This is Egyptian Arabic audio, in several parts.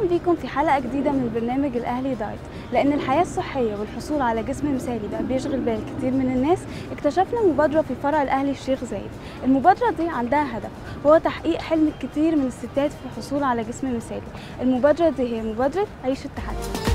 اهلا بيكم في حلقه جديده من برنامج الاهلي دايت لان الحياه الصحيه والحصول على جسم مثالي بقى بيشغل بال كتير من الناس اكتشفنا مبادره في فرع الاهلي الشيخ زايد المبادره دي عندها هدف وهو تحقيق حلم الكثير من الستات في الحصول على جسم مثالي المبادره دي هي مبادره عيش التحدي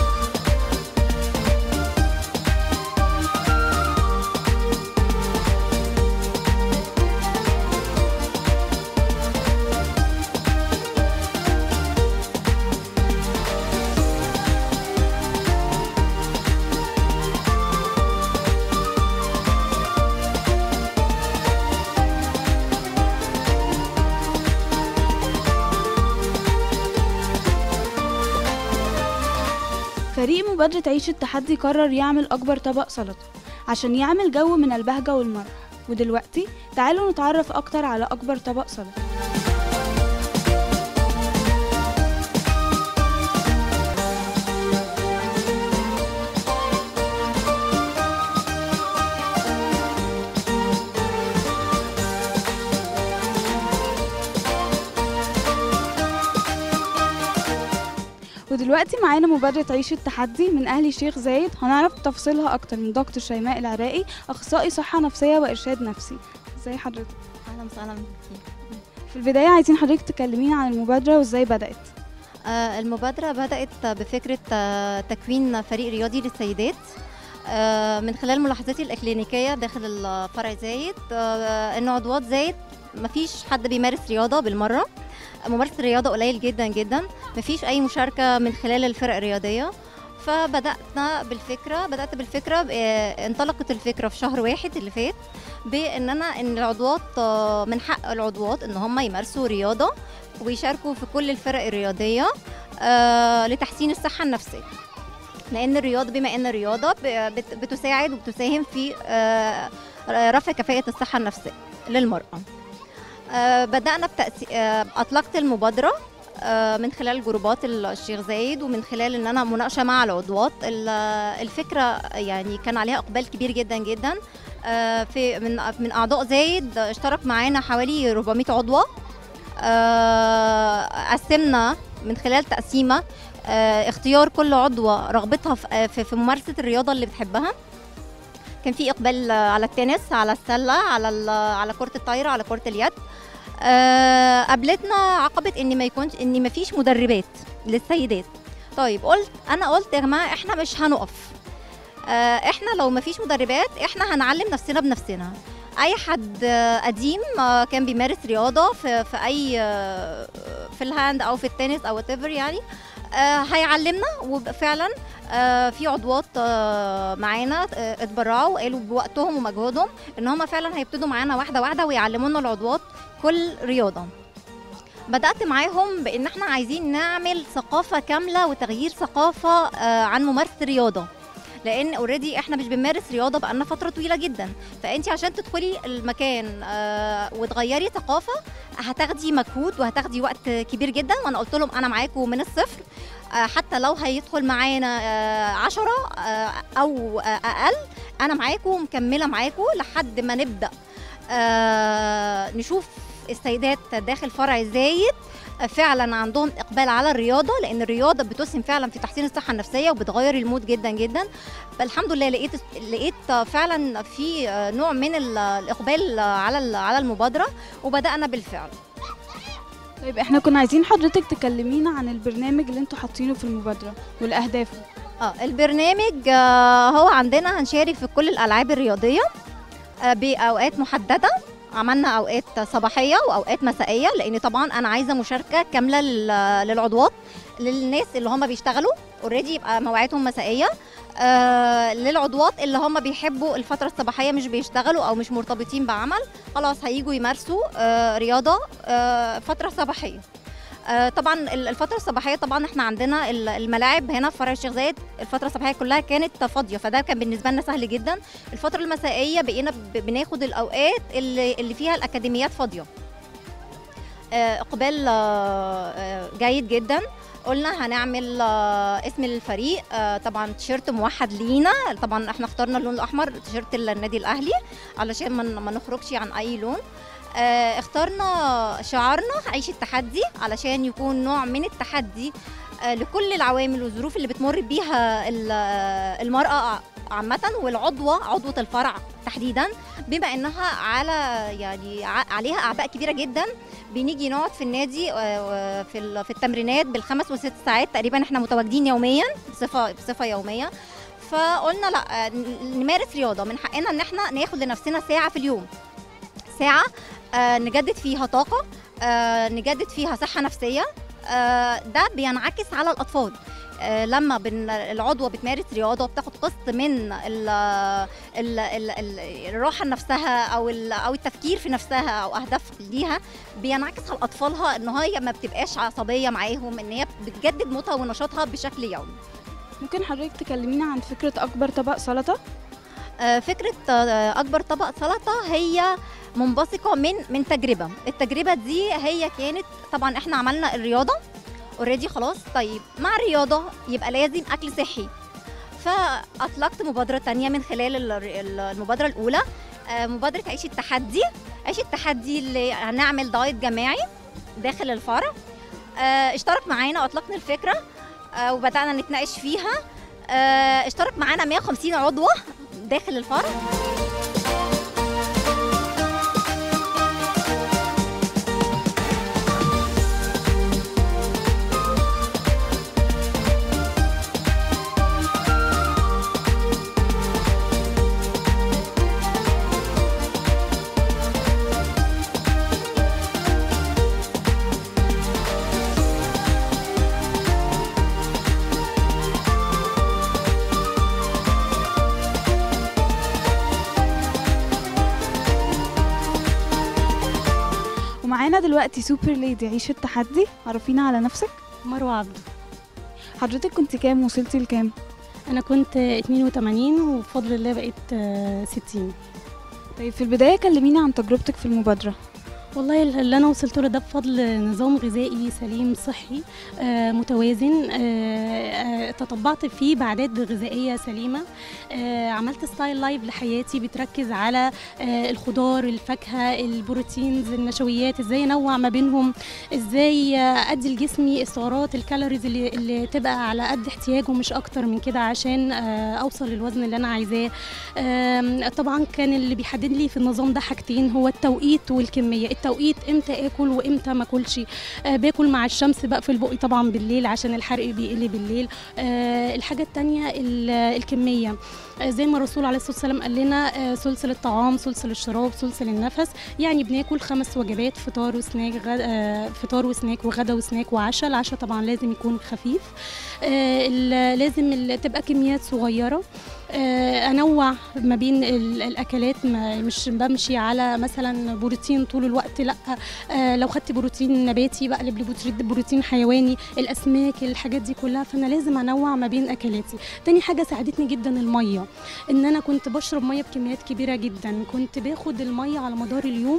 فريق مبادرة عيش التحدي قرر يعمل أكبر طبق سلطة عشان يعمل جو من البهجة والمرح ودلوقتي تعالوا نتعرف أكتر على أكبر طبق سلطة ودلوقتي معانا مبادرة عيش التحدي من أهل الشيخ زايد هنعرف تفاصيلها أكتر من دكتور شيماء العراقي أخصائي صحة نفسية وإرشاد نفسي ازي حضرتك اهلا وسهلا بيكي في البداية عايزين حضرتك تكلمينا عن المبادرة وازاي بدأت آه، المبادرة بدأت بفكرة آه، تكوين فريق رياضي للسيدات آه، من خلال ملاحظاتي الإكلينيكية داخل الفرع زايد آه، إن عضوات زايد مفيش حد بيمارس رياضة بالمرة ممارسة الرياضة قليل جدا جدا مفيش أي مشاركة من خلال الفرق الرياضية فبدأنا بالفكرة بدأت بالفكرة آه، انطلقت الفكرة في شهر واحد اللي فات بان انا ان العضوات آه، من حق العضوات ان هم يمارسوا رياضه ويشاركوا في كل الفرق الرياضيه آه، لتحسين الصحه النفسيه لان الرياضه بما ان الرياضه ب- بت- بتساعد وبتساهم في آه، رفع كفاءه الصحه النفسيه للمراه آه، بدانا بتأسي... آه، اطلقت المبادره آه، من خلال جروبات الشيخ زايد ومن خلال ان انا مناقشه مع العضوات ال- الفكره يعني كان عليها اقبال كبير جدا جدا آه، في من من اعضاء زايد اشترك معانا حوالي 400 عضوه آه، قسمنا من خلال تقسيمه آه، اختيار كل عضوه رغبتها في- في في ممارسه الرياضه اللي بتحبها كان في اقبال على التنس على السله على ال- على كره الطايره على كره اليد آه، قابلتنا عقبه ان ما يكونش ان ما فيش مدربات للسيدات طيب قلت انا قلت يا جماعه احنا مش هنقف آه، احنا لو ما فيش مدربات احنا هنعلم نفسنا بنفسنا اي حد آه، قديم آه، كان بيمارس رياضه في في اي آه، في الهاند او في التنس او whatever يعني آه، هيعلمنا وفعلا آه، في عضوات آه، معانا آه، اتبرعوا وقالوا بوقتهم ومجهودهم ان هم فعلا هيبتدوا معانا واحده واحده ويعلمونا العضوات كل رياضه بدات معاهم بان احنا عايزين نعمل ثقافه كامله وتغيير ثقافه آه، عن ممارسه الرياضه لان اوريدي احنا مش بنمارس رياضه بقالنا فتره طويله جدا فانت عشان تدخلي المكان آه، وتغيري ثقافه هتاخدي مجهود وهتاخدي وقت كبير جدا وانا قلت لهم انا معاكم من الصفر آه، حتى لو هيدخل معانا آه، عشرة آه، او آه، اقل انا معاكم ومكمله معاكم لحد ما نبدا آه، نشوف السيدات داخل فرع زايد آه، فعلا عندهم اقبال على الرياضه لان الرياضه بتسهم فعلا في تحسين الصحه النفسيه وبتغير المود جدا جدا فالحمد لله لقيت لقيت فعلا في نوع من ال- الاقبال على ال- على المبادره وبدانا بالفعل طيب احنا كنا عايزين حضرتك تكلمينا عن البرنامج اللي انتوا حاطينه في المبادرة والأهداف اه البرنامج آه، هو عندنا هنشارك في كل الالعاب الرياضيه آه، باوقات محدده عملنا اوقات صباحيه واوقات مسائيه لان طبعا انا عايزه مشاركه كامله لل- للعضوات للناس اللي هم بيشتغلوا اوريدي يبقى مواعيدهم مسائيه آه للعضوات اللي هم بيحبوا الفتره الصباحيه مش بيشتغلوا او مش مرتبطين بعمل خلاص هيجوا يمارسوا آه رياضه آه فتره صباحيه آه، طبعا ال- الفتره الصباحيه طبعا احنا عندنا ال- الملاعب هنا في فرع الشيخ زايد الفتره الصباحيه كلها كانت فاضيه فده كان بالنسبه لنا سهل جدا الفتره المسائيه بقينا ب- بناخد الاوقات اللي, اللي فيها الاكاديميات فاضيه آه، اقبال آه، آه، جيد جدا قلنا هنعمل آه، اسم للفريق آه، طبعا تيشيرت موحد لينا طبعا احنا اخترنا اللون الاحمر تيشيرت النادي الاهلي علشان ما ما نخرجش عن اي لون آه، اخترنا شعارنا عيش التحدي علشان يكون نوع من التحدي آه، لكل العوامل والظروف اللي بتمر بيها ال- آه، المرأة عامة والعضوة عضوة الفرع تحديدا بما انها على يعني ع- عليها اعباء كبيره جدا بنيجي نقعد في النادي آه، في ال- في التمرينات بالخمس وست ساعات تقريبا احنا متواجدين يوميا بصفه بصفه يوميه فقلنا لا آه، ن- نمارس رياضه من حقنا ان احنا ناخد لنفسنا ساعه في اليوم ساعه آه، نجدد فيها طاقه آه، نجدد فيها صحه نفسيه آه، ده بينعكس على الاطفال آه، لما بن العضوه بتمارس رياضه وبتاخد قسط من ال ال ال ال الراحه لنفسها او ال- او التفكير في نفسها او اهداف ليها بينعكس على اطفالها ان هي ما بتبقاش عصبيه معاهم ان هي بتجدد موتها ونشاطها بشكل يومي ممكن حضرتك تكلمينا عن فكره اكبر طبق سلطه آه، فكره آه، اكبر طبق سلطه هي منبثقه من من تجربه التجربه دي هي كانت طبعا احنا عملنا الرياضه اوريدي خلاص طيب مع الرياضه يبقى لازم اكل صحي فاطلقت مبادره تانية من خلال ال- ال- المبادره الاولى آه، مبادره عيش التحدي عيش التحدي اللي هنعمل دايت جماعي داخل الفرع آه، اشترك معانا واطلقنا الفكره آه، وبدانا نتناقش فيها آه، اشترك معانا 150 عضوه داخل الفرع ومعانا دلوقتي سوبر ليدي عيش التحدي عرفينا على نفسك مروة عبده حضرتك كنت كام وصلتي لكام أنا كنت 82 وبفضل الله بقيت آه، 60 طيب في البدايه كلمينا عن تجربتك في المبادره والله اللي أنا وصلت له ده بفضل نظام غذائي سليم صحي آه، متوازن آه، آه، تطبعت فيه بعدات غذائية سليمة آه، عملت ستايل لايف لحياتي بتركز على آه، الخضار الفاكهة البروتينز النشويات ازاي انوع ما بينهم ازاي آه، ادي لجسمي السعرات الكالوريز اللي, اللي تبقى على قد احتياجه مش اكتر من كده عشان آه، اوصل للوزن اللي انا عايزاه آم، طبعا كان اللي بيحدد لي في النظام ده حاجتين هو التوقيت والكميه التوقيت امتى اكل وامتى ما اكلش آه، باكل مع الشمس بقفل بقي طبعا بالليل عشان الحرق بيقل بالليل آه، الحاجه التانية ال- الكميه آه، زي ما الرسول عليه الصلاه والسلام قال لنا آه، سلسل الطعام سلسل الشراب سلسل النفس يعني بناكل خمس وجبات فطار وسناك غد... آه، فطار وسناك وغدا وسناك وعشاء العشاء طبعا لازم يكون خفيف آه، ال- لازم ال- تبقى كميات صغيره آه، انوع ما بين ال- الاكلات ما مش بمشي على مثلا بروتين طول الوقت لا آه، لو خدت بروتين نباتي بقلب لبروتين بروتين حيواني الاسماك الحاجات دي كلها فانا لازم انوع ما بين اكلاتي تاني حاجه ساعدتني جدا الميه ان انا كنت بشرب ميه بكميات كبيره جدا كنت باخد الميه على مدار اليوم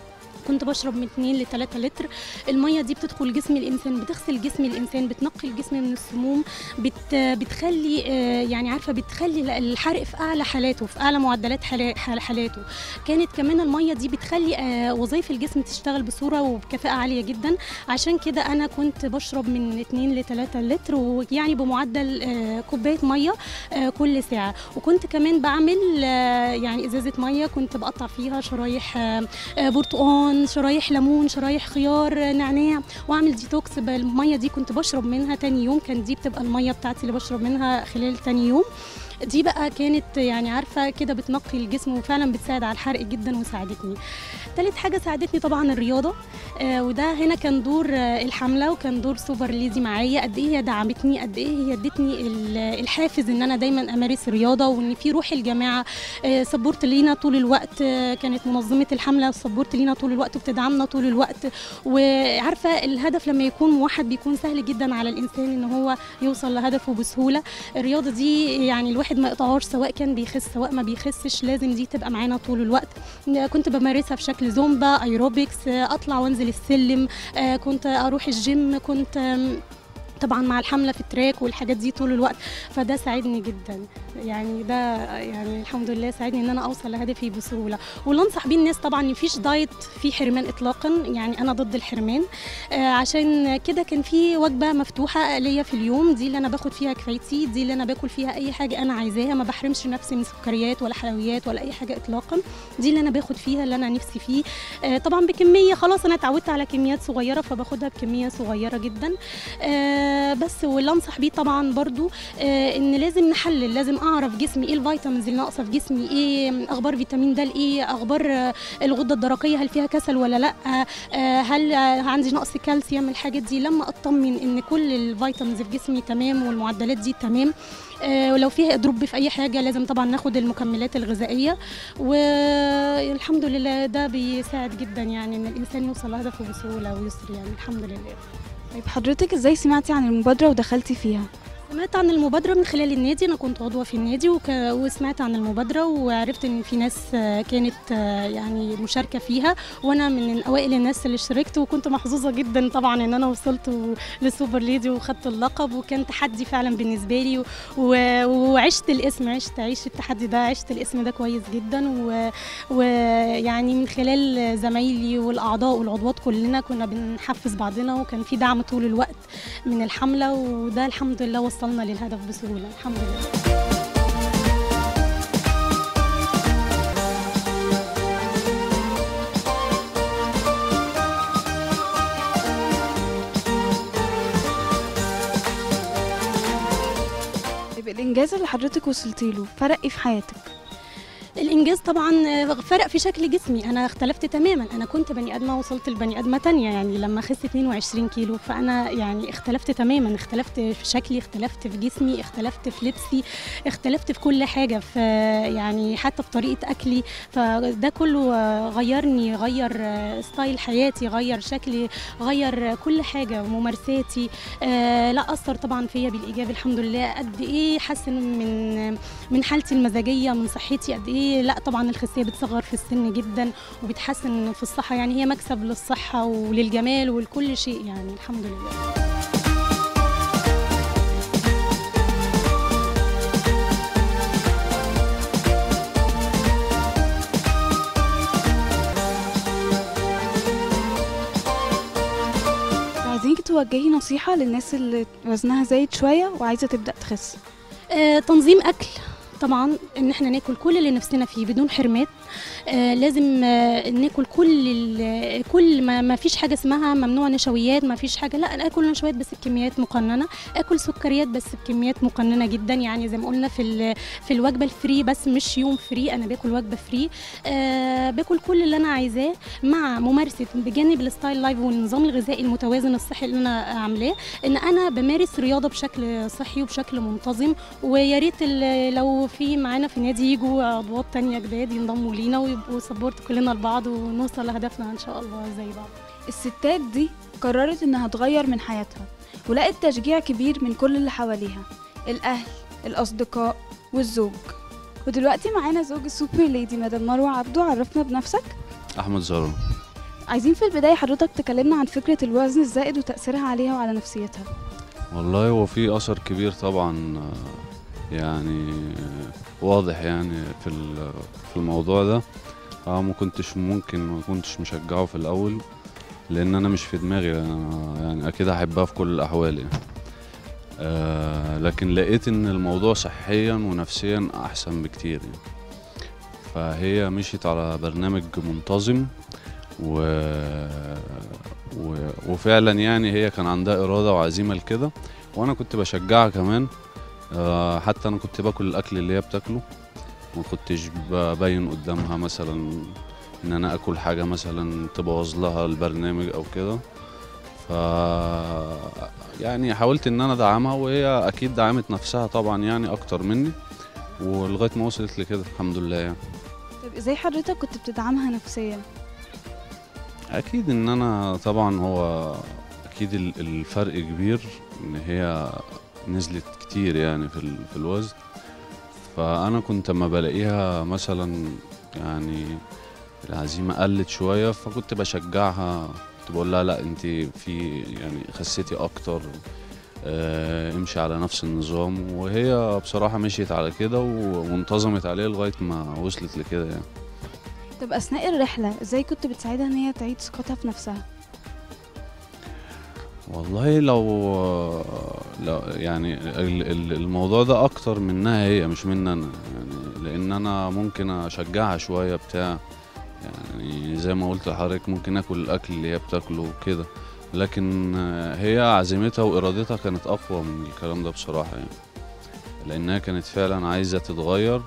كنت بشرب من 2 ل 3 لتر الميه دي بتدخل جسم الانسان بتغسل جسم الانسان بتنقي الجسم من السموم بت بتخلي آه، يعني عارفه بتخلي الحرق في اعلى حالاته في اعلى معدلات حلا- حال- حالاته كانت كمان الميه دي بتخلي آه، وظائف الجسم تشتغل بصوره وبكفاءه عاليه جدا عشان كده انا كنت بشرب من 2 ل 3 لتر ويعني بمعدل آه، كوبايه ميه آه، كل ساعه وكنت كمان بعمل آه، يعني ازازه ميه كنت بقطع فيها شرايح آه، آه، برتقان شرايح ليمون شرايح خيار آه، نعناع واعمل ديتوكس بالميه دي كنت بشرب منها تاني يوم كان دي بتبقى الميه بتاعتي اللي بشرب منها خلال تاني يوم دي بقى كانت يعني عارفه كده بتنقي الجسم وفعلا بتساعد على الحرق جدا وساعدتني تالت حاجه ساعدتني طبعا الرياضه آه وده هنا كان دور آه الحمله وكان دور سوبر ليدي معايا قد ايه هي دعمتني قد ايه هي ادتني ال- الحافز ان انا دايما امارس رياضه وان في روح الجماعه آه سبورت لينا طول الوقت آه كانت منظمه الحمله سبورت لينا طول الوقت وبتدعمنا طول الوقت وعارفه الهدف لما يكون موحد بيكون سهل جدا على الانسان ان هو يوصل لهدفه بسهوله الرياضه دي يعني الواحد ما يقطعهاش سواء كان بيخس سواء ما بيخسش لازم دي تبقى معانا طول الوقت كنت بمارسها في شكل زومبا ايروبكس اطلع وانزل السلم آه، كنت اروح الجيم كنت آم، طبعا مع الحمله في التراك والحاجات دي طول الوقت فده ساعدني جدا يعني ده يعني الحمد لله ساعدني ان انا اوصل لهدفي بسهوله واللي انصح بيه الناس طبعا مفيش دايت فيه حرمان اطلاقا يعني انا ضد الحرمان آه عشان كده كان في وجبه مفتوحه ليا في اليوم دي اللي انا باخد فيها كفايتي دي اللي انا باكل فيها اي حاجه انا عايزاها ما بحرمش نفسي من سكريات ولا حلويات ولا اي حاجه اطلاقا دي اللي انا باخد فيها اللي انا نفسي فيه آه طبعا بكميه خلاص انا اتعودت على كميات صغيره فباخدها بكميه صغيره جدا آه بس واللي انصح بيه طبعا برضو آه ان لازم نحلل لازم اعرف جسمي ايه الفيتامينز اللي ناقصه في جسمي ايه اخبار فيتامين د ايه اخبار آه، الغده الدرقيه هل فيها كسل ولا لا آه، هل آه، عندي نقص كالسيوم الحاجات دي لما اطمن ان كل الفيتامينز في جسمي تمام والمعدلات دي تمام آه، ولو فيها اضراب في اي حاجه لازم طبعا ناخد المكملات الغذائيه والحمد لله ده بيساعد جدا يعني ان الانسان يوصل لهدفه بسهوله ويسر يعني الحمد لله طيب حضرتك ازاي سمعتي عن المبادرة ودخلتي فيها؟ سمعت عن المبادرة من خلال النادي أنا كنت عضوة في النادي وك... وسمعت عن المبادرة وعرفت إن في ناس آه، كانت آه، يعني مشاركة فيها وأنا من أوائل الناس اللي اشتركت وكنت محظوظة جدا طبعا إن أنا وصلت و- للسوبر ليدي وخدت اللقب وكان تحدي فعلا بالنسبة لي و... و... وعشت الاسم عشت عيش التحدي ده عشت الاسم ده كويس جدا و... ويعني من خلال زمايلي والأعضاء والعضوات كلنا كنا بنحفز بعضنا وكان في دعم طول الوقت من الحملة وده الحمد لله وصلنا للهدف بسهولة الحمد لله طيب الانجاز اللي حضرتك وصلتي له فرق ايه في حياتك؟ الانجاز طبعا فرق في شكل جسمي انا اختلفت تماما انا كنت بني ادمه وصلت لبني ادمه تانية يعني لما خست 22 كيلو فانا يعني اختلفت تماما اختلفت في شكلي اختلفت في جسمي اختلفت في لبسي اختلفت في كل حاجه في يعني حتى في طريقه اكلي فده كله غيرني غير ستايل حياتي غير شكلي غير كل حاجه وممارساتي آه، لا اثر طبعا فيا بالايجاب الحمد لله قد ايه حسن من من حالتي المزاجيه من صحتي قد ايه لا طبعا الخسيه بتصغر في السن جدا وبتحسن في الصحه يعني هي مكسب للصحه وللجمال ولكل شيء يعني الحمد لله عايزينك توجهي نصيحة للناس اللي وزنها زايد شوية وعايزة تبدأ تخس آه، تنظيم اكل طبعا ان احنا ناكل كل اللي نفسنا فيه بدون حرمان آه لازم آه ناكل كل ال- كل ما, ما فيش حاجه اسمها ممنوع نشويات ما فيش حاجه لا أنا اكل نشويات بس بكميات مقننه اكل سكريات بس بكميات مقننه جدا يعني زي ما قلنا في ال- في الوجبه الفري بس مش يوم فري انا باكل وجبه فري آه باكل كل اللي انا عايزاه مع ممارسه بجانب الستايل لايف والنظام الغذائي المتوازن الصحي اللي انا عاملاه ان انا بمارس رياضه بشكل صحي وبشكل منتظم ويا ريت ال- لو في معانا في النادي يجوا عضوات تانية جداد ينضموا لينا ويبقوا سبورت كلنا لبعض ونوصل لهدفنا ان شاء الله زي بعض الستات دي قررت انها تغير من حياتها ولقت تشجيع كبير من كل اللي حواليها الأهل الأصدقاء والزوج ودلوقتي معانا زوج السوبر ليدي مدام مروة عبدو عرفنا بنفسك احمد زهران عايزين في البداية حضرتك تكلمنا عن فكرة الوزن الزائد وتأثيرها عليها وعلى نفسيتها والله هو في اثر كبير طبعا آه، يعني آه، واضح يعني في ال- في الموضوع ده اه ما كنتش ممكن ما كنتش مشجعه في الاول لان انا مش في دماغي أنا يعني اكيد هحبها في كل الاحوال يعني آه لكن لقيت ان الموضوع صحيا ونفسيا احسن بكتير يعني فهي مشيت على برنامج منتظم و... و... وفعلا يعني هي كان عندها إرادة وعزيمة لكده وأنا كنت بشجعها كمان آه، حتى أنا كنت باكل الأكل اللي هي بتاكله ما كنتش ببين قدامها مثلا إن أنا آكل حاجة مثلا تبوظ لها البرنامج أو كده ف يعني حاولت إن أنا أدعمها وهي أكيد دعمت نفسها طبعا يعني أكتر مني ولغاية ما وصلت لكده الحمد لله يعني طيب ازاي حضرتك كنت بتدعمها نفسيا اكيد ان انا طبعا هو اكيد ال- الفرق كبير ان هي نزلت كتير يعني في ال- في الوزن فانا كنت اما بلاقيها مثلا يعني العزيمه قلت شويه فكنت بشجعها كنت بقول لها لا انت في يعني خسيتي اكتر آه، امشي على نفس النظام وهي بصراحة مشيت على كده و- وانتظمت عليه لغاية ما وصلت لكده يعني طب اثناء الرحله ازاي كنت بتساعدها ان هي تعيد ثقتها في نفسها والله لو لو يعني ال- ال- الموضوع ده اكتر منها هي مش مني انا يعني لان انا ممكن اشجعها شويه بتاع يعني زي ما قلت لحضرتك ممكن اكل الاكل اللي هي بتاكله وكده لكن هي عزيمتها وارادتها كانت اقوى من الكلام ده بصراحه يعني لانها كانت فعلا عايزه تتغير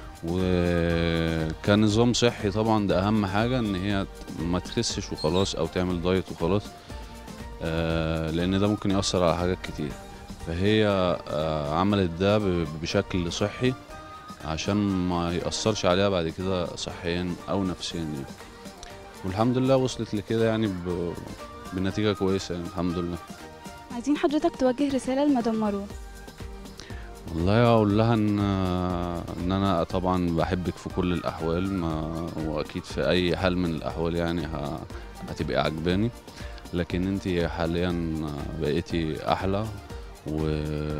وكان نظام صحي طبعا ده اهم حاجه ان هي ما تخسش وخلاص او تعمل دايت وخلاص آه، لان ده ممكن ياثر على حاجات كتير فهي آه، عملت ده ب- بشكل صحي عشان ما ياثرش عليها بعد كده صحيا او نفسيا يعني والحمد لله وصلت لكده يعني ب- بنتيجه كويسه يعني الحمد لله عايزين حضرتك توجه رساله لمدام مروه والله اقول لها ان ان انا طبعا بحبك في كل الاحوال ما واكيد في اي حال من الاحوال يعني ه- هتبقي عجباني لكن انت حاليا بقيتي احلى و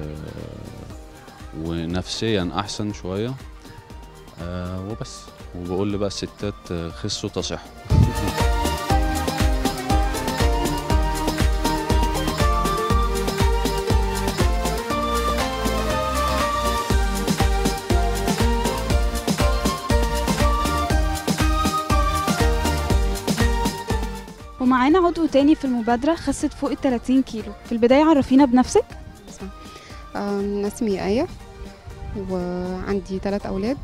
ونفسيا احسن شويه آه وبس وبقول لبقى الستات خسوا تصحوا ومعانا عضو تاني في المبادره خست فوق ال 30 كيلو في البدايه عرفينا بنفسك أم، اسمي آية وعندي ثلاث أولاد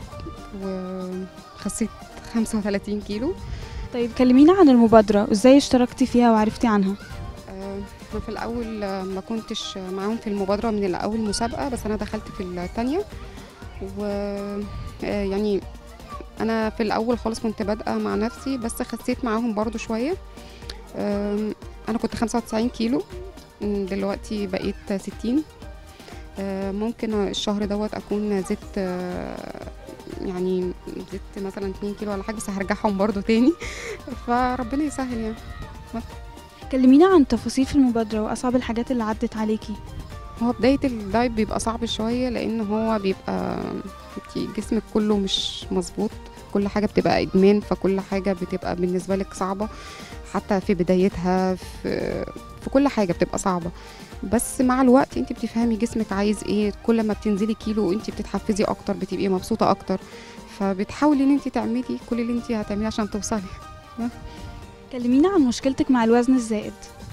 وخسيت 35 كيلو طيب كلمينا عن المبادره وازاي اشتركتي فيها وعرفتي عنها أم، أنا في الأول أه، ما كنتش معاهم في المبادرة من الأول مسابقة بس أنا دخلت في الثانية و أه، يعني أنا في الأول خالص كنت بادئة مع نفسي بس خسيت معاهم برضو شوية أم، أنا كنت 95 كيلو م، دلوقتي بقيت 60 آه، ممكن الشهر دوت اكون زدت آه، يعني زدت مثلا 2 كيلو ولا حاجه بس هرجعهم برضو تاني فربنا يسهل يعني كلمينا عن تفاصيل في المبادره واصعب الحاجات اللي عدت عليكي هو بدايه الدايت بيبقى صعب شويه لان هو بيبقى انتي جسمك كله مش مظبوط كل حاجه بتبقى ادمان فكل حاجه بتبقى بالنسبه لك صعبه حتى في بدايتها في في كل حاجه بتبقى صعبه بس مع الوقت انت بتفهمي جسمك عايز ايه كل ما بتنزلي كيلو انت بتتحفزي اكتر بتبقي مبسوطه اكتر فبتحاولي ان انت تعملي كل اللي انت هتعمليه عشان توصلي كلمينا عن مشكلتك مع الوزن الزائد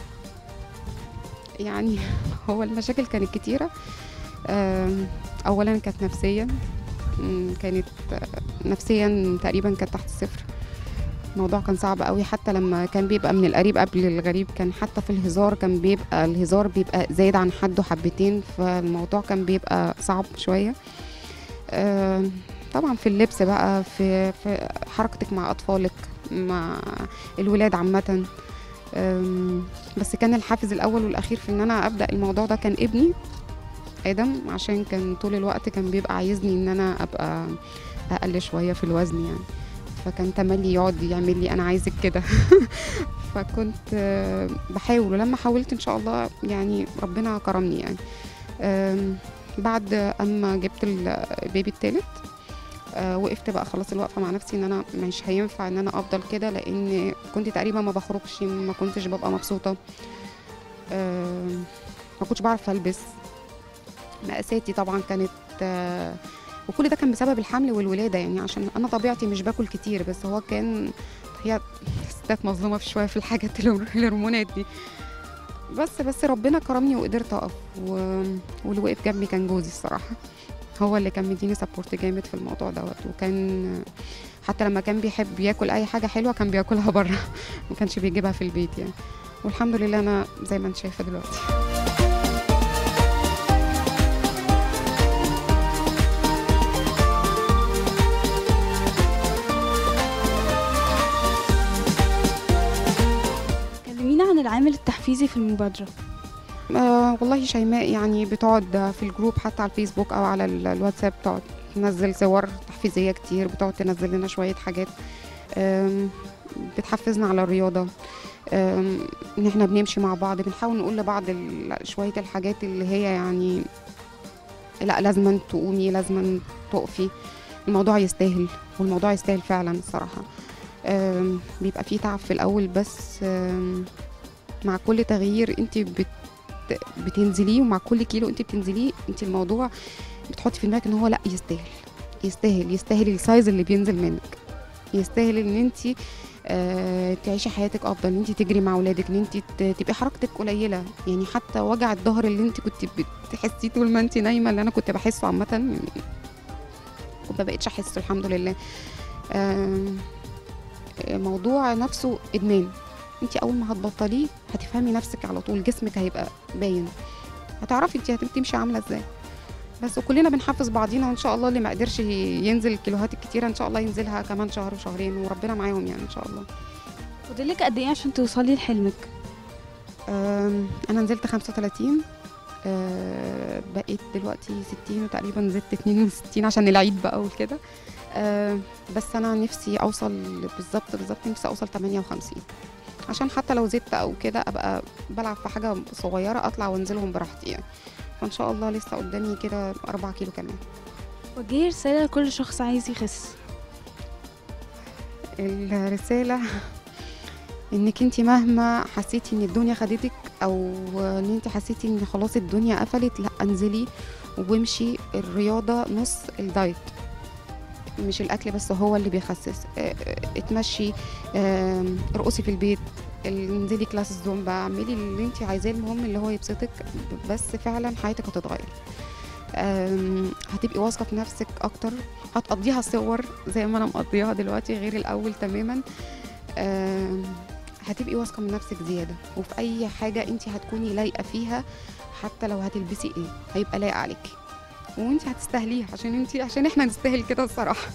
يعني هو المشاكل كانت كتيرة آم، أولا كانت نفسيا مم، كانت آه، نفسيا تقريبا كانت تحت الصفر الموضوع كان صعب قوي حتى لما كان بيبقى من القريب قبل الغريب كان حتى في الهزار كان بيبقى الهزار بيبقى زايد عن حده حبتين فالموضوع كان بيبقى صعب شوية آم، طبعا في اللبس بقى في, في حركتك مع أطفالك مع الولاد عامة أم، بس كان الحافز الاول والاخير في ان انا ابدا الموضوع ده كان ابني ادم عشان كان طول الوقت كان بيبقى عايزني ان انا ابقى اقل شويه في الوزن يعني فكان تملي يقعد يعمل لي انا عايزك كده فكنت آه، بحاول ولما حاولت ان شاء الله يعني ربنا كرمني يعني أم، بعد اما جبت البيبي التالت آه، وقفت بقى خلاص الوقفه مع نفسي ان انا مش هينفع ان انا افضل كده لان كنت تقريبا ما بخرجش ما كنتش ببقى مبسوطه آه، ما كنتش بعرف البس مقاساتي طبعا كانت آه، وكل ده كان بسبب الحمل والولاده يعني عشان انا طبيعتي مش باكل كتير بس هو كان هي الستات مظلومه في شويه في الحاجات الهرم- الهرمونات دي بس بس ربنا كرمني وقدرت اقف و... واللي وقف جنبي كان جوزي الصراحه هو اللي كان مديني سبورت جامد في الموضوع دوت وكان حتى لما كان بيحب ياكل اي حاجه حلوه كان بياكلها بره ما كانش بيجيبها في البيت يعني والحمد لله انا زي ما انت شايفه دلوقتي كلمينا عن العامل التحفيزي في المبادره آه والله شيماء يعني بتقعد في الجروب حتى على الفيسبوك او على ال- الواتساب تقعد تنزل صور تحفيزيه كتير بتقعد تنزل لنا شويه حاجات آم، بتحفزنا على الرياضه آم، ان احنا بنمشي مع بعض بنحاول نقول لبعض ال- شويه الحاجات اللي هي يعني لا لازم تقومي لازم تقفي الموضوع يستاهل والموضوع يستاهل فعلا الصراحه آم، بيبقى فيه تعب في الاول بس آم، مع كل تغيير انت بت بتنزليه ومع كل كيلو انت بتنزليه انت الموضوع بتحطي في دماغك ان هو لا يستاهل يستاهل يستاهل السايز اللي بينزل منك يستاهل ان انت آه تعيشي حياتك افضل ان انت تجري مع اولادك ان انت ت- تبقي حركتك قليله يعني حتى وجع الظهر اللي انت كنت بتحسيه طول ما انت نايمه اللي انا كنت بحسه عامه ما بقتش احسه الحمد لله آم، الموضوع نفسه ادمان انت اول ما هتبطليه هتفهمي نفسك على طول جسمك هيبقى باين هتعرفي انت هتمشي عامله ازاي بس وكلنا بنحفز بعضينا وان شاء الله اللي ما قدرش ينزل الكيلوهات الكتيره ان شاء الله ينزلها كمان شهر وشهرين وربنا معاهم يعني ان شاء الله فاضلك قد ايه عشان توصلي لحلمك أم، انا نزلت 35 أه، بقيت دلوقتي 60 وتقريبا زدت 62 عشان العيد بقى وكده أه، بس انا نفسي اوصل بالظبط بالظبط نفسي اوصل 58 عشان حتى لو زدت او كده ابقى بلعب في حاجه صغيره اطلع وانزلهم براحتي يعني فان شاء الله لسه قدامي كده 4 كيلو كمان وجهي رسالة لكل شخص عايز يخس الرسالة انك انت مهما حسيتي ان الدنيا خدتك او ان انت حسيتي ان خلاص الدنيا قفلت لا انزلي وامشي الرياضة نص الدايت مش الاكل بس هو اللي بيخسس اه، اه، اتمشي ام، ارقصي في البيت ال- انزلي كلاس الزومبا اعملي اللي انت عايزاه المهم اللي هو يبسطك بس فعلا حياتك هتتغير ام، هتبقي واثقه في نفسك اكتر هتقضيها صور زي ما انا مقضياها دلوقتي غير الاول تماما آم، هتبقي واثقه من نفسك زياده وفي اي حاجه انت هتكوني لايقه فيها حتى لو هتلبسي ايه هيبقى لايق عليكي وانت هتستاهليه عشان انت عشان احنا نستاهل كده الصراحه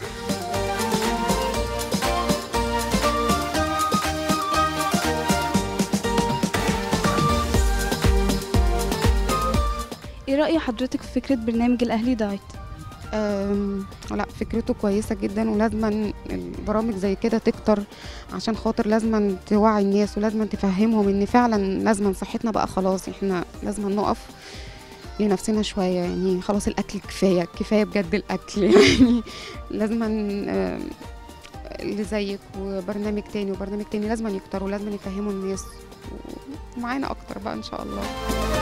ايه رأي حضرتك في فكرة برنامج الأهلي دايت؟ أم، لا فكرته كويسة جدا ولازما البرامج زي كده تكتر عشان خاطر لازما توعي الناس ولازما تفهمهم ان فعلا لازما صحتنا بقى خلاص احنا لازما نقف لنفسنا شوية يعني خلاص الأكل كفاية كفاية بجد الأكل يعني لازما أم، اللي زيك وبرنامج تاني وبرنامج تاني لازما يكتروا لازما يفهموا الناس ومعانا أكتر بقى إن شاء الله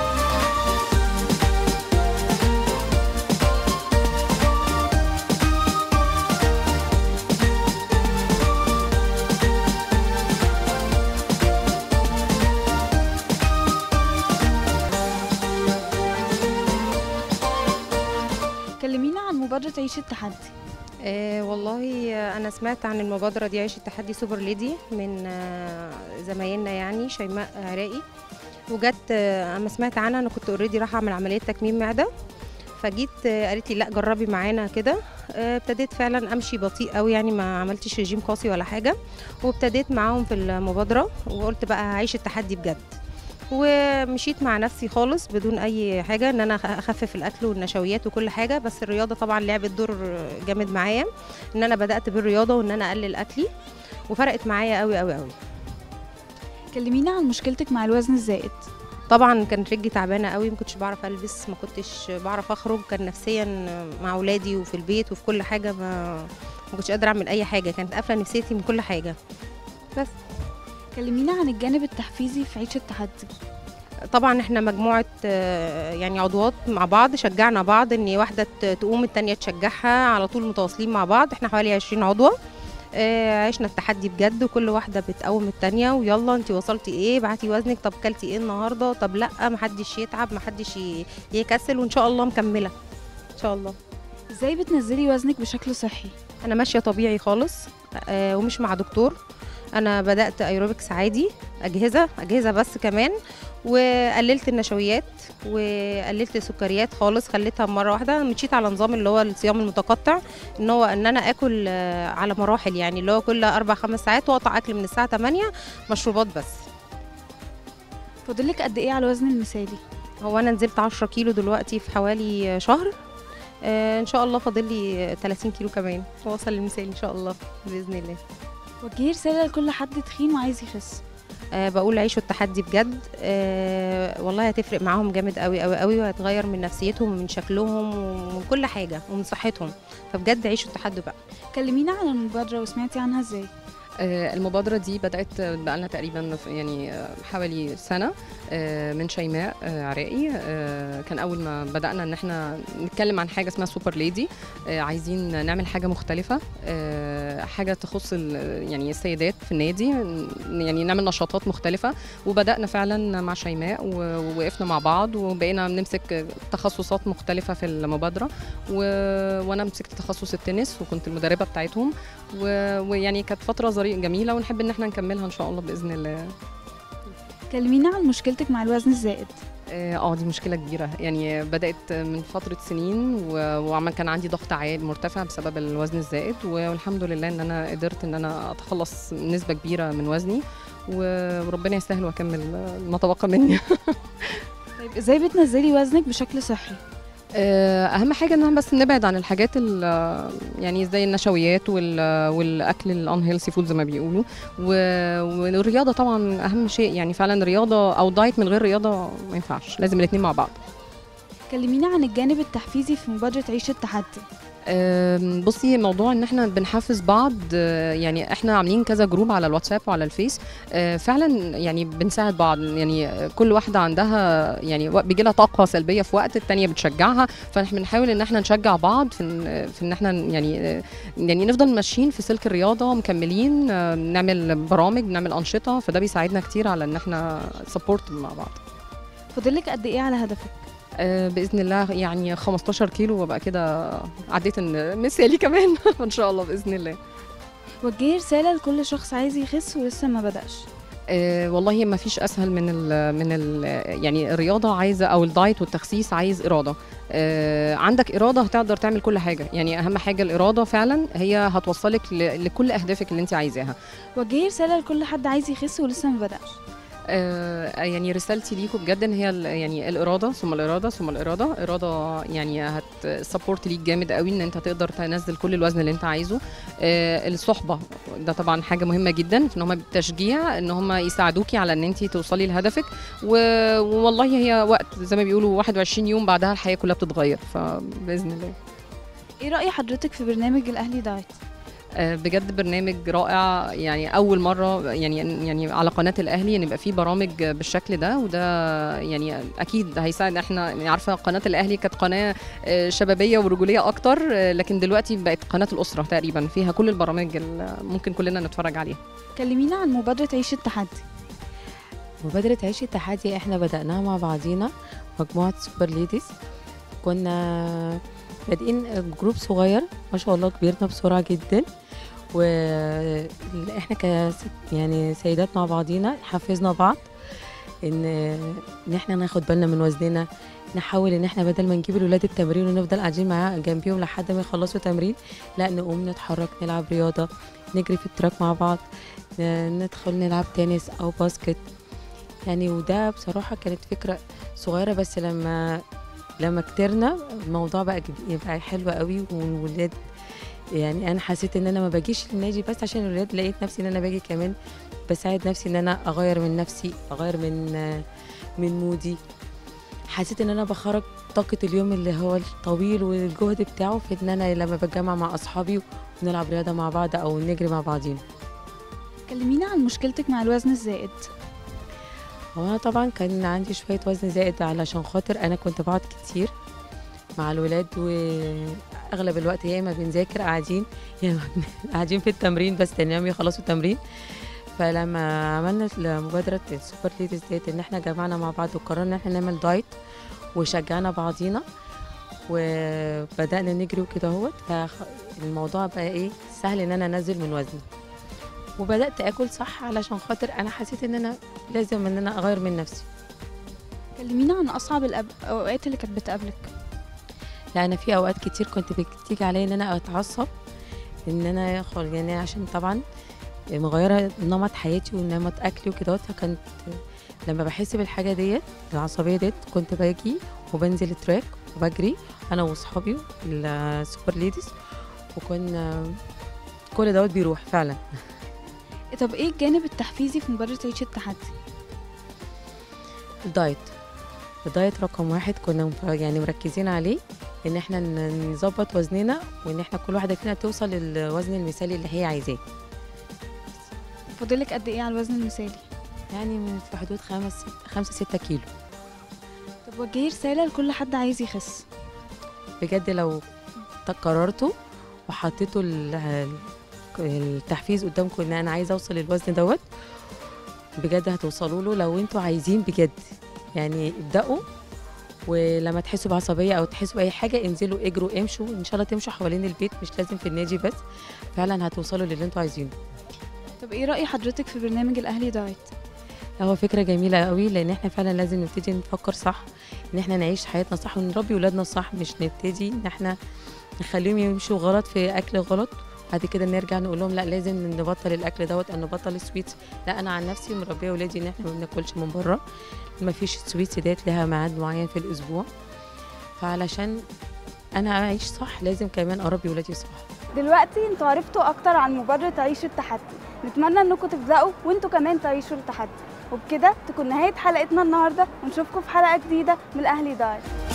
كلمينا عن مبادرة عيش التحدي آه والله آه، انا سمعت عن المبادره دي عيش التحدي سوبر ليدي من آه زمايلنا يعني شيماء عراقي وجت آه، اما سمعت عنها انا كنت اوريدي رايحه اعمل عمليه تكميم معده فجيت آه، قالت لي لا جربي معانا كده آه، ابتديت فعلا امشي بطيء قوي يعني ما عملتش رجيم قاسي ولا حاجه وابتديت معاهم في المبادره وقلت بقى هعيش التحدي بجد ومشيت مع نفسي خالص بدون اي حاجه ان انا اخفف الاكل والنشويات وكل حاجه بس الرياضه طبعا لعبت دور جامد معايا ان انا بدات بالرياضه وان انا اقلل اكلي وفرقت معايا قوي قوي قوي كلمينا عن مشكلتك مع الوزن الزائد طبعا كانت رجلي تعبانه قوي ما كنتش بعرف البس ما كنتش بعرف اخرج كان نفسيا مع اولادي وفي البيت وفي كل حاجه ما ما كنتش قادره اعمل اي حاجه كانت قافله نفسيتي من كل حاجه بس كلمينا عن الجانب التحفيزي في عيش التحدي طبعا احنا مجموعه آه، يعني عضوات مع بعض شجعنا بعض ان واحده ت- تقوم التانية تشجعها على طول متواصلين مع بعض احنا حوالي 20 عضوه آه، عشنا التحدي بجد وكل واحده بتقوم التانية ويلا انت وصلتي ايه بعتي وزنك طب كلتي ايه النهارده طب لا محدش يتعب محدش ي- يكسل وان شاء الله مكمله ان شاء الله ازاي بتنزلي وزنك بشكل صحي انا ماشيه طبيعي خالص آه، ومش مع دكتور انا بدات ايروبكس عادي اجهزه اجهزه بس كمان وقللت النشويات وقللت السكريات خالص خليتها مره واحده مشيت على نظام اللي هو الصيام المتقطع ان هو ان انا اكل آه، على مراحل يعني اللي هو كل اربع خمس ساعات واقطع اكل من الساعه 8 مشروبات بس فاضلك قد ايه على الوزن المثالي هو انا نزلت 10 كيلو دلوقتي في حوالي شهر آه، ان شاء الله فاضل لي 30 كيلو كمان واوصل للمثال ان شاء الله باذن الله وجهي رسالة لكل حد تخين وعايز يخس آه بقول عيشوا التحدي بجد آه والله هتفرق معاهم جامد قوي قوي قوي وهتغير من نفسيتهم ومن شكلهم ومن كل حاجه ومن صحتهم فبجد عيشوا التحدي بقى كلمينا عن المبادرة وسمعتي عنها ازاي آه، المبادرة دي بدأت بقالنا تقريبا في- يعني آه، حوالي سنة آه، من شيماء آه، عراقي آه، كان أول ما بدأنا إن احنا نتكلم عن حاجة اسمها سوبر ليدي آه، عايزين نعمل حاجة مختلفة آه، حاجة تخص ال- يعني السيدات في النادي يعني نعمل نشاطات مختلفة وبدأنا فعلا مع شيماء و- ووقفنا مع بعض وبقينا بنمسك تخصصات مختلفة في المبادرة و- وأنا مسكت تخصص التنس وكنت المدربة بتاعتهم و- ويعني كانت فترة ظريفة جميلة ونحب إن احنا نكملها إن شاء الله بإذن الله كلمينا عن مشكلتك مع الوزن الزائد اه آه، دي مشكلة كبيرة يعني بدأت من فترة سنين و- وعمل كان عندي ضغط عالي مرتفع بسبب الوزن الزائد والحمد لله ان انا قدرت ان انا اتخلص نسبة كبيرة من وزني و- وربنا يسهل واكمل ما تبقى مني طيب ازاي بتنزلي وزنك بشكل صحي آه، اهم حاجه ان احنا بس نبعد عن الحاجات ال- يعني زي النشويات وال- والاكل الان هيلثي فود زي ما بيقولوا و- والرياضه طبعا اهم شيء يعني فعلا رياضه او دايت من غير رياضه ما ينفعش لازم الاثنين مع بعض كلمينا عن الجانب التحفيزي في مبادرة عيش التحدي أم، بصي موضوع ان احنا بنحفز بعض أه، يعني احنا عاملين كذا جروب على الواتساب وعلى الفيس أه، فعلا يعني بنساعد بعض يعني أه، كل واحده عندها يعني وق- بيجي لها طاقه سلبيه في وقت التانية بتشجعها فاحنا بنحاول ان احنا نشجع بعض في ان في ان احنا يعني أه، يعني نفضل ماشيين في سلك الرياضه مكملين أه، نعمل برامج نعمل انشطه فده بيساعدنا كتير على ان احنا سبورت مع بعض فاضلك قد ايه على هدفك أه، باذن الله يعني 15 كيلو وابقى كده عديت إن مثالي كمان ان شاء الله باذن الله وجهي رسالة لكل شخص عايز يخس ولسه ما بدأش أه والله ما فيش اسهل من ال من ال يعني الرياضه عايزه او الدايت والتخسيس عايز اراده أه عندك اراده هتقدر تعمل كل حاجه يعني اهم حاجه الاراده فعلا هي هتوصلك ل- لكل اهدافك اللي انت عايزاها وجهي رسالة لكل حد عايز يخس ولسه ما بدأش آه، يعني رسالتي ليكم بجد ان هي ال- يعني الاراده ثم الاراده ثم الاراده اراده يعني هتسبورت ليك جامد قوي ان انت تقدر تنزل كل الوزن اللي انت عايزه آه، الصحبه ده طبعا حاجه مهمه جدا ان هم بالتشجيع ان هم يساعدوكي على ان انت توصلي لهدفك و- والله هي وقت زي ما بيقولوا 21 يوم بعدها الحياه كلها بتتغير فباذن الله ايه رأي حضرتك في برنامج الأهلي دايت آه، بجد برنامج رائع يعني اول مره يعني يعني على قناه الاهلي ان يبقى فيه برامج بالشكل ده وده يعني اكيد هيساعد احنا يعني عارفه قناه الاهلي كانت قناه آه، شبابيه ورجوليه اكتر آه، لكن دلوقتي بقت قناه الاسره تقريبا فيها كل البرامج اللي ممكن كلنا نتفرج عليها كلمينا عن مبادرة عيش التحدي مبادرة عيش التحدي احنا بدأناها مع بعضينا مجموعة سوبر ليديز كنا بادئين جروب صغير ما شاء الله كبرنا بسرعة جدا واحنا ك يعني سيدات مع بعضينا حفزنا بعض ان ان احنا ناخد بالنا من وزننا نحاول ان احنا بدل ما نجيب الولاد التمرين ونفضل قاعدين معاه جنبيهم لحد ما يخلصوا تمرين لا نقوم نتحرك نلعب رياضة نجري في التراك مع بعض ن- ندخل نلعب تنس او باسكت يعني وده بصراحة كانت فكرة صغيرة بس لما لما كترنا الموضوع بقى كب- بقى حلو قوي والولاد يعني انا حسيت ان انا ما باجيش النادي بس عشان الولاد لقيت نفسي ان انا باجي كمان بساعد نفسي ان انا اغير من نفسي اغير من من مودي حسيت ان انا بخرج طاقة اليوم اللي هو الطويل والجهد بتاعه في ان انا لما بتجمع مع اصحابي ونلعب رياضة مع بعض او نجري مع بعضين كلمينا عن مشكلتك مع الوزن الزائد هو انا طبعا كان عندي شويه وزن زائد علشان خاطر انا كنت بقعد كتير مع الولاد واغلب الوقت يا اما بنذاكر قاعدين يا اما قاعدين في التمرين بس تنام يخلصوا التمرين فلما عملنا مبادره السوبر ليديز ديت ان احنا جمعنا مع بعض وقررنا ان احنا نعمل دايت وشجعنا بعضينا وبدانا نجري وكده اهوت فالموضوع بقى ايه سهل ان انا انزل من وزني وبدات اكل صح علشان خاطر انا حسيت ان انا لازم ان انا اغير من نفسي كلمينا عن أصعب الأب- الأوقات اللي كانت بتقابلك لا انا في اوقات كتير كنت بتيجي عليا ان انا اتعصب ان انا خل يعني عشان طبعا مغيره نمط حياتي ونمط اكلي وكده فكنت لما بحس بالحاجه ديت العصبيه ديت كنت باجي وبنزل تراك وبجري انا واصحابي السوبر ليديز وكنا كل دوت بيروح فعلا طب ايه الجانب التحفيزي في مبادرة عيش التحدي؟ الدايت الدايت رقم واحد كنا مف- يعني مركزين عليه ان احنا ن- نظبط وزننا وان احنا كل واحده فينا توصل للوزن المثالي اللي هي عايزاه فاضلك قد ايه على الوزن المثالي؟ يعني من في حدود خمس خمسة ستة كيلو طب وجهي رسالة لكل حد عايز يخس بجد لو ت- قررتوا وحطيتوا ال- التحفيز قدامكم ان انا عايزه اوصل للوزن دوت بجد هتوصلوا له لو انتوا عايزين بجد يعني ابدأوا ولما تحسوا بعصبيه او تحسوا باي حاجه انزلوا اجروا امشوا ان شاء الله تمشوا حوالين البيت مش لازم في النادي بس فعلا هتوصلوا للي انتوا عايزينه طب ايه رأي حضرتك في برنامج الأهلي دايت؟ هو فكرة جميلة قوي لأن احنا فعلا لازم نبتدي نفكر صح إن احنا نعيش حياتنا صح ونربي ولادنا صح مش نبتدي إن احنا نخليهم يمشوا غلط في أكل غلط بعد كده نرجع نقول لهم لا لازم نبطل الأكل دوت أو نبطل السويتس لا أنا عن نفسي مربية ولادي إن احنا ما بناكلش من بره ما فيش السويتس ديت لها ميعاد معين في الأسبوع فعلشان أنا أعيش صح لازم كمان أربي ولادي صح دلوقتي انتوا عرفتوا اكتر عن مبادرة عيش التحدي نتمنى انكم تبدأوا وانتوا كمان تعيشوا التحدي وبكده تكون نهاية حلقتنا النهاردة ونشوفكم في حلقة جديدة من الأهلي دايت